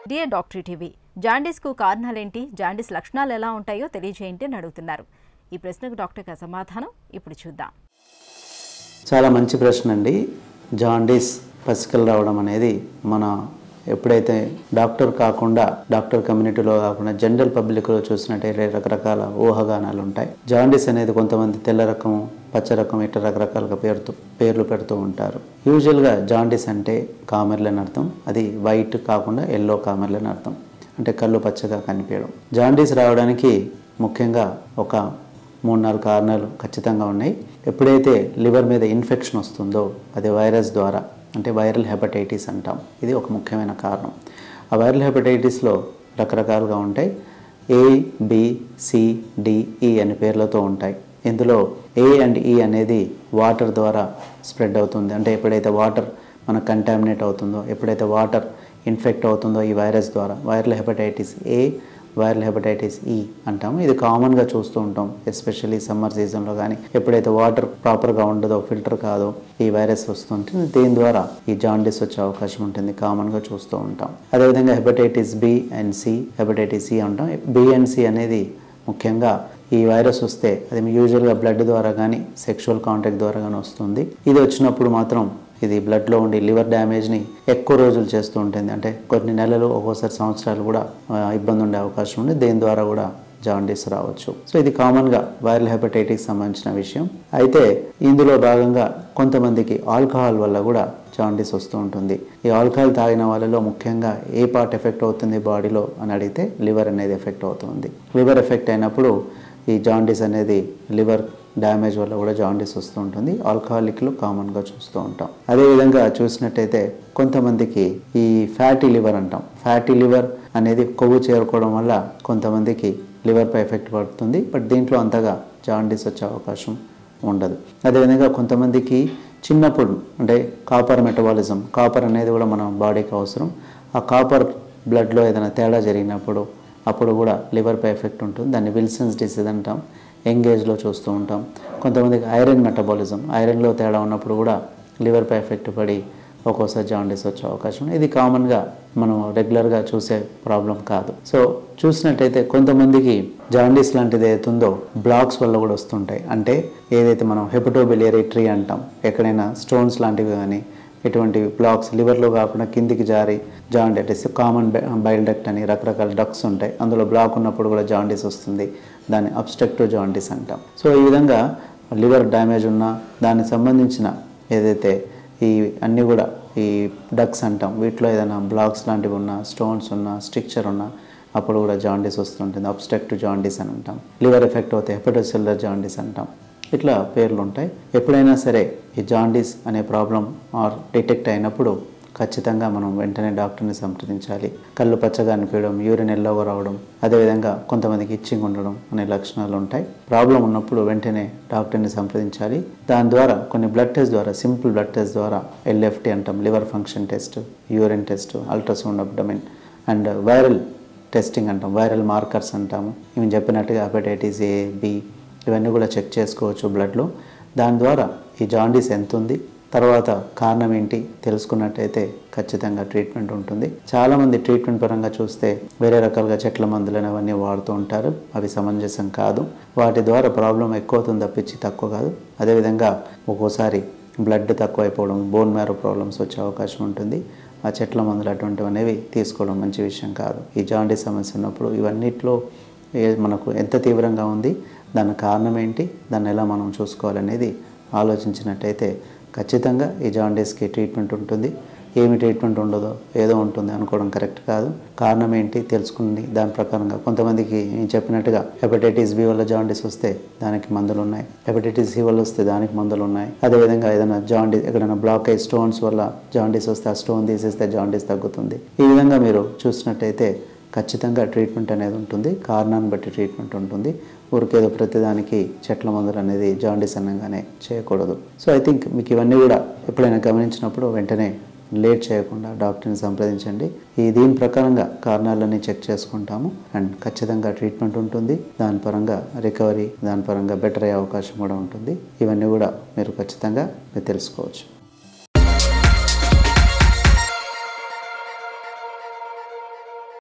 Dear doctor TV జాండీస్కు కారణాలేంటి jaundice లక్షణాలు ఎలా ఉంటాయో తెలియజేయండి అని అడుగుతున్నారు ఈ ప్రశ్నకు డాక్టర్ గారి సమాధానం ఇప్పుడు చూద్దాం చాలా మంచి ప్రశ్న అండి జాండీస్ పసికలు రావడం అనేది మన ఎప్పుడైతే డాక్టర్ కాకుండా డాక్టర్ కమ్యూనిటీలో కాకుండా జనరల్ పబ్లిక్లో చూసినట్టయితే రకరకాల ఊహాగానాలు ఉంటాయి జాండీస్ అనేది కొంతమంది తెల్ల రకం పచ్చ రకం ఇట్లా రకరకాలుగా పేరుతూ పేర్లు పెడుతూ ఉంటారు యూజువల్గా జాండీస్ అంటే కామెర్లు అని అర్థం అది వైట్ కాకుండా ఎల్లో కామెర్లు అని అర్థం అంటే కళ్ళు పచ్చగా కనిపించడం జాండీస్ రావడానికి ముఖ్యంగా ఒక మూడు నాలుగు కారణాలు ఖచ్చితంగా ఉన్నాయి ఎప్పుడైతే లివర్ మీద ఇన్ఫెక్షన్ వస్తుందో అది వైరస్ ద్వారా అంటే వైరల్ హెపటైటిస్ అంటాం ఇది ఒక ముఖ్యమైన కారణం ఆ వైరల్ హెపటైటిస్లో రకరకాలుగా ఉంటాయి ఏ బి సి డి ఈ అనే పేర్లతో ఉంటాయి ఇందులో ఏ అండ్ ఈ అనేది వాటర్ ద్వారా స్ప్రెడ్ అవుతుంది అంటే ఎప్పుడైతే వాటర్ మనకు కంటామినేట్ అవుతుందో ఎప్పుడైతే వాటర్ ఇన్ఫెక్ట్ అవుతుందో ఈ వైరస్ ద్వారా viral hepatitis A viral hepatitis E అంటాము ఇది కామన్గా చూస్తూ ఉంటాం ఎస్పెషల్లీ సమ్మర్ సీజన్లో కానీ ఎప్పుడైతే వాటర్ ప్రాపర్గా ఉండదో ఫిల్టర్ కాదో ఈ వైరస్ వస్తుంటుంది దీని ద్వారా ఈ జాండీస్ వచ్చే అవకాశం ఉంటుంది కామన్గా చూస్తూ ఉంటాం అదేవిధంగా hepatitis B and C hepatitis C అంటాం బి అండ్ సి అనేది ముఖ్యంగా ఈ వైరస్ వస్తే అది యూజువల్గా బ్లడ్ ద్వారా కానీ సెక్షువల్ కాంటాక్ట్ ద్వారా కానీ వస్తుంది ఇది వచ్చినప్పుడు మాత్రం ఇది బ్లడ్లో ఉండి లివర్ డ్యామేజ్ని ఎక్కువ రోజులు చేస్తూ ఉంటుంది అంటే కొన్ని నెలలు ఒక్కోసారి సంవత్సరాలు కూడా ఆ, ఇబ్బంది ఉండే అవకాశం ఉంది దేని ద్వారా కూడా జాండీస్ రావచ్చు సో ఇది కామన్గా వైరల్ హెపటైటిస్ సంబంధించిన విషయం అయితే ఇందులో భాగంగా కొంతమందికి ఆల్కహాల్ వల్ల కూడా జాండీస్ వస్తూ ఉంటుంది ఈ ఆల్కహాల్ తాగిన వాళ్ళలో ముఖ్యంగా ఏ పార్ట్ ఎఫెక్ట్ అవుతుంది బాడీలో అని అడిగితే లివర్ అనేది ఎఫెక్ట్ అవుతుంది లివర్ ఎఫెక్ట్ అయినప్పుడు ఈ జాండీస్ అనేది లివర్ డ్యామేజ్ వల్ల కూడా జాండీస్ వస్తూ ఉంటుంది ఆల్కహాలిక్లో కామన్గా చూస్తూ ఉంటాం అదేవిధంగా చూసినట్టయితే కొంతమందికి ఈ ఫ్యాటీ లివర్ అంటాం ఫ్యాటీ లివర్ అనేది కొవ్వు చేరుకోవడం వల్ల కొంతమందికి లివర్పై ఎఫెక్ట్ పడుతుంది బట్ దీంట్లో అంతగా జాండీస్ వచ్చే అవకాశం ఉండదు అదేవిధంగా కొంతమందికి చిన్నప్పుడు అంటే కాపర్ మెటబాలిజం కాపర్ అనేది కూడా మన బాడీకి అవసరం ఆ కాపర్ బ్లడ్లో ఏదైనా తేడా జరిగినప్పుడు అప్పుడు కూడా లివర్పై ఎఫెక్ట్ ఉంటుంది దాన్ని విల్సన్స్ డిసీజ్ అంటాం ఎంగేజ్లో చూస్తూ ఉంటాం కొంతమందికి ఐరన్ మెటబాలిజం ఐరన్లో తేడా ఉన్నప్పుడు కూడా లివర్పై ఎఫెక్ట్ పడి ఒక్కోసారి జాండీస్ వచ్చే అవకాశం ఉంది. ఇది కామన్గా మనం రెగ్యులర్గా చూసే ప్రాబ్లం కాదు సో చూసినట్టయితే కొంతమందికి జాండీస్ లాంటిది ఏదైతుందో బ్లాక్స్ వల్ల కూడా వస్తుంటాయి అంటే ఏదైతే మనం హెపటోబిలియరీ ట్రీ అంటాం ఎక్కడైనా స్టోన్స్ లాంటివి కానీ ఇటువంటి బ్లాక్స్ లివర్లో కాకుండా కిందికి జారి జాండీస్ కామన్ బైల్ డక్ట్ అని రకరకాల డక్స్ ఉంటాయి అందులో బ్లాక్ ఉన్నప్పుడు కూడా జాండీస్ వస్తుంది దాన్ని అబ్స్ట్రక్టివ్ జాండీస్ అంటాం సో ఈ విధంగా లివర్ డ్యామేజ్ ఉన్నా దానికి సంబంధించిన ఏదైతే ఈ అన్నీ కూడా ఈ డక్స్ అంటాం వీటిలో ఏదైనా బ్లాక్స్ లాంటివి ఉన్నా స్టోన్స్ ఉన్నా స్ట్రిక్చర్ ఉన్నా అప్పుడు కూడా జాండీస్ వస్తుంటుంది అబ్స్ట్రక్టివ్ జాండీస్ అని అంటాం లివర్ ఎఫెక్ట్ అవుతే హెపటోసెల్లర్ జాండీస్ అంటాం ఇట్లా పేర్లు ఉంటాయి ఎప్పుడైనా సరే ఈ జాండీస్ అనే ప్రాబ్లం ఆర్ డిటెక్ట్ అయినప్పుడు ఖచ్చితంగా మనం వెంటనే డాక్టర్ని సంప్రదించాలి కళ్ళు పచ్చగా అనిపించడం యూరిన్ ఎల్లోగా రావడం అదేవిధంగా కొంతమందికి ఇచ్చింగ్ ఉండడం అనే లక్షణాలు ఉంటాయి ప్రాబ్లం ఉన్నప్పుడు వెంటనే డాక్టర్ని సంప్రదించాలి దాని ద్వారా కొన్ని బ్లడ్ టెస్ట్ ద్వారా సింపుల్ బ్లడ్ టెస్ట్ ద్వారా ఎల్ఎఫ్టీ అంటాం liver function test urine test ultrasound abdomen and viral testing అంటాం వైరల్ మార్కర్స్ అంటాము ఇవి చెప్పినట్టుగా హెపటైటిస్ ఏ బి ఇవన్నీ కూడా చెక్ చేసుకోవచ్చు బ్లడ్లో దాని ద్వారా ఈ జాండీస్ ఎంత ఉంది తర్వాత కారణం ఏంటి తెలుసుకున్నట్టయితే ఖచ్చితంగా ట్రీట్మెంట్ ఉంటుంది చాలామంది ట్రీట్మెంట్ పరంగా చూస్తే వేరే రకాలుగా చెట్ల మందులను అవన్నీ వాడుతూ ఉంటారు అవి సమంజసం కాదు వాటి ద్వారా ప్రాబ్లం ఎక్కువ అవుతుంది తప్పించి తక్కువ కాదు అదేవిధంగా ఒక్కోసారి బ్లడ్ తక్కువైపోవడం బోన్ మ్యారో ప్రాబ్లమ్స్ వచ్చే అవకాశం ఉంటుంది ఆ చెట్ల మందులు అటువంటివి అనేవి తీసుకోవడం మంచి విషయం కాదు ఈ జాండీస్ సమస్య ఉన్నప్పుడు ఇవన్నిట్లో ఏ మనకు ఎంత తీవ్రంగా ఉంది దాని కారణం ఏంటి దాన్ని ఎలా మనం చూసుకోవాలనేది ఆలోచించినట్టయితే ఖచ్చితంగా ఈ జాండీస్కి ట్రీట్మెంట్ ఉంటుంది ఏమి ట్రీట్మెంట్ ఉండదో ఏదో ఉంటుంది అనుకోవడం కరెక్ట్ కాదు కారణం ఏంటి తెలుసుకుని దాని ప్రకారంగా కొంతమందికి నేను చెప్పినట్టుగా హెపటైటిస్ బి వల్ల జాండీస్ వస్తే దానికి మందులు ఉన్నాయి హెపటైటిస్ సి వల్ల వస్తే దానికి మందులు ఉన్నాయి అదేవిధంగా ఏదైనా జాండీస్ ఎక్కడైనా బ్లాక్ అయ్యి స్టోన్స్ వల్ల జాండీస్ వస్తే ఆ స్టోన్ తీసేస్తే జాండీస్ తగ్గుతుంది ఈ విధంగా మీరు చూసినట్టయితే ఖచ్చితంగా ట్రీట్మెంట్ అనేది ఉంటుంది కారణాన్ని బట్టి ట్రీట్మెంట్ ఉంటుంది ఊరికేదో ప్రతిదానికి చెట్ల మందులు అనేది జాండీస్ అనగానే చేయకూడదు సో ఐ థింక్ మీకు ఇవన్నీ కూడా ఎప్పుడైనా గమనించినప్పుడు వెంటనే లేట్ చేయకుండా డాక్టర్ని సంప్రదించండి ఈ దీని ప్రకారంగా కారణాలన్నీ చెక్ చేసుకుంటాము అండ్ ఖచ్చితంగా ట్రీట్మెంట్ ఉంటుంది దాని పరంగా రికవరీ దాని పరంగా బెటర్ అయ్యే అవకాశం కూడా ఉంటుంది ఇవన్నీ కూడా మీరు ఖచ్చితంగా మీరు తెలుసుకోవచ్చు